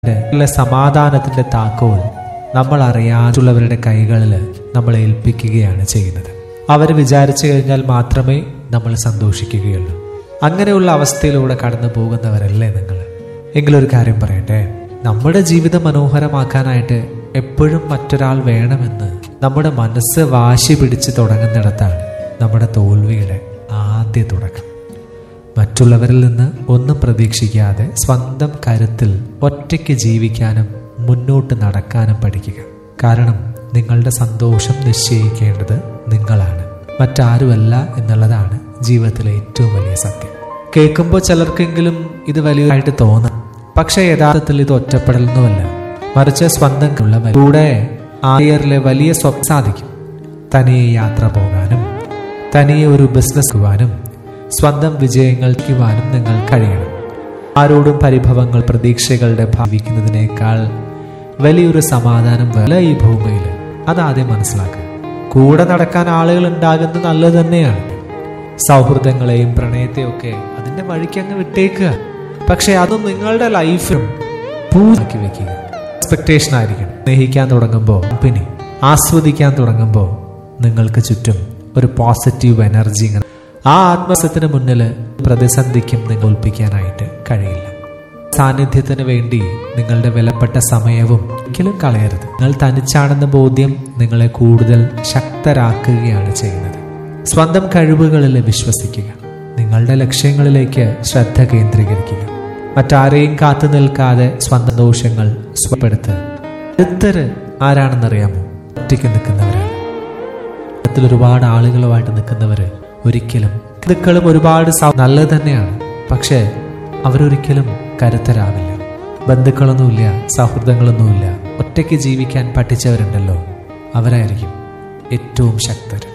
ഉള്ള സമാധാനത്തിന്റെ താക്കോൽ നമ്മൾ അറിയാതുള്ളവരുടെ കൈകളിൽ നമ്മൾ ഏൽപ്പിക്കുകയാണ് ചെയ്യുന്നത് അവർ വിചാരിച്ചു കഴിഞ്ഞാൽ മാത്രമേ നമ്മൾ സന്തോഷിക്കുകയുള്ളൂ അങ്ങനെയുള്ള അവസ്ഥയിലൂടെ കടന്നു പോകുന്നവരല്ലേ നിങ്ങൾ എങ്കിലൊരു കാര്യം പറയട്ടെ നമ്മുടെ ജീവിതം മനോഹരമാക്കാനായിട്ട് എപ്പോഴും മറ്റൊരാൾ വേണമെന്ന് നമ്മുടെ മനസ്സ് വാശി പിടിച്ച് തുടങ്ങുന്നിടത്താണ് നമ്മുടെ തോൽവിയുടെ ആദ്യ തുടക്കം മറ്റുള്ളവരിൽ നിന്ന് ഒന്നും പ്രതീക്ഷിക്കാതെ സ്വന്തം കരുത്തിൽ ഒറ്റയ്ക്ക് ജീവിക്കാനും മുന്നോട്ട് നടക്കാനും പഠിക്കുക കാരണം നിങ്ങളുടെ സന്തോഷം നിശ്ചയിക്കേണ്ടത് നിങ്ങളാണ് മറ്റാരുമല്ല എന്നുള്ളതാണ് ജീവിതത്തിലെ ഏറ്റവും വലിയ സത്യം കേൾക്കുമ്പോൾ ചിലർക്കെങ്കിലും ഇത് വലിയതായിട്ട് തോന്നാം പക്ഷേ യഥാർത്ഥത്തിൽ ഇത് ഒറ്റപ്പെടലൊന്നുമല്ല മറിച്ച് സ്വന്തം കൂടെ ആയറിലെ വലിയ സ്വപ്നം സാധിക്കും തനിയെ യാത്ര പോകാനും തനിയെ ഒരു ബിസിനസ് പോകാനും സ്വന്തം വിജയങ്ങൾക്കുവാനും നിങ്ങൾ കഴിയണം ആരോടും പരിഭവങ്ങൾ പ്രതീക്ഷകളുടെ ഭാവിക്കുന്നതിനേക്കാൾ വലിയൊരു സമാധാനം വല്ല ഈ ഭൂമിയിൽ അതാദ്യം മനസ്സിലാക്കുക കൂടെ നടക്കാൻ ആളുകൾ ഉണ്ടാകുന്നത് നല്ലത് തന്നെയാണ് സൗഹൃദങ്ങളെയും പ്രണയത്തെയും ഒക്കെ അതിന്റെ വഴിക്ക് അങ്ങ് വിട്ടേക്കുക പക്ഷെ അത് നിങ്ങളുടെ ലൈഫിലും പൂക്കി വെക്കുക എക്സ്പെക്ടേഷൻ ആയിരിക്കണം സ്നേഹിക്കാൻ തുടങ്ങുമ്പോൾ പിന്നെ ആസ്വദിക്കാൻ തുടങ്ങുമ്പോൾ നിങ്ങൾക്ക് ചുറ്റും ഒരു പോസിറ്റീവ് എനർജി ഇങ്ങനെ ആ ആത്മസത്തിന് മുന്നിൽ പ്രതിസന്ധിക്കും നിങ്ങൾ ഒൽപ്പിക്കാനായിട്ട് കഴിയില്ല സാന്നിധ്യത്തിന് വേണ്ടി നിങ്ങളുടെ വിലപ്പെട്ട സമയവും ഒരിക്കലും കളയരുത് നിങ്ങൾ തനിച്ചാണെന്ന ബോധ്യം നിങ്ങളെ കൂടുതൽ ശക്തരാക്കുകയാണ് ചെയ്യുന്നത് സ്വന്തം കഴിവുകളിൽ വിശ്വസിക്കുക നിങ്ങളുടെ ലക്ഷ്യങ്ങളിലേക്ക് ശ്രദ്ധ കേന്ദ്രീകരിക്കുക മറ്റാരെയും കാത്തു നിൽക്കാതെ സ്വന്തം ദോഷങ്ങൾ സ്വപ്പെടുത്ത് കരുത്തര് ആരാണെന്നറിയാമോ ഒറ്റയ്ക്ക് നിൽക്കുന്നവരാണ് ജീവിതത്തിൽ ഒരുപാട് ആളുകളുമായിട്ട് നിൽക്കുന്നവര് ഒരിക്കലും ഋതുക്കളും ഒരുപാട് സൗ- നല്ലത് തന്നെയാണ് പക്ഷേ അവരൊരിക്കലും കരുത്തരാവില്ല ബന്ധുക്കളൊന്നുമില്ല സൗഹൃദങ്ങളൊന്നുമില്ല ഒറ്റയ്ക്ക് ജീവിക്കാൻ പഠിച്ചവരുണ്ടല്ലോ അവരായിരിക്കും ഏറ്റവും ശക്തർ